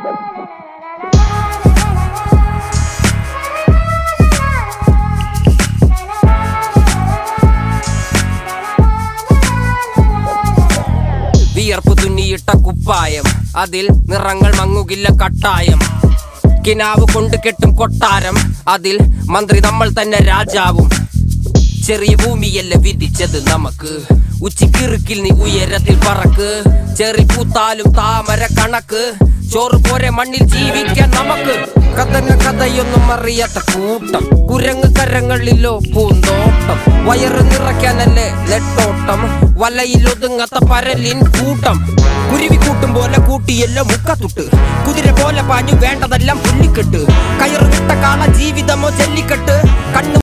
വിയർപ്പ് തുന്നിയിട്ട കുപ്പായം അതിൽ നിറങ്ങൾ മങ്ങുകില്ല കട്ടായം കിനാവ് കൊണ്ട് കെട്ടും കൊട്ടാരം അതിൽ മന്ത്രി നമ്മൾ തന്നെ രാജാവും ചെറിയ ഭൂമിയല്ല വിധിച്ചത് നമുക്ക് ഉച്ചിക്കിറുക്കിൽ നീ ഉയരത്തിൽ പറക്ക് ചെറി പൂത്താലും താമര കണക്ക് ചോറ് പോരെ മണ്ണിൽ ജീവിക്കാൻ നമുക്ക് കഥന കഥയൊന്നും അറിയാത്ത കൂട്ടം കുരങ്ങ് കരങ്ങളിലോ പൂന്തോട്ടം വയറ് നിറയ്ക്കാനല്ലേ നെട്ടോട്ടം വലയിൽ ഒതുങ്ങാത്ത പരലിൻ കൂട്ടം കുരുവി കൂട്ടും പോലെ കൂട്ടിയല്ലോ മുക്കത്തുട്ട് കുതിര പോലെ പാഞ്ഞു വേണ്ടതെല്ലാം പുല്ലിക്കെട്ട് കയറ് വിട്ട കാള ജീവിതമോ ജല്ലിക്കെട്ട് കണ്ണു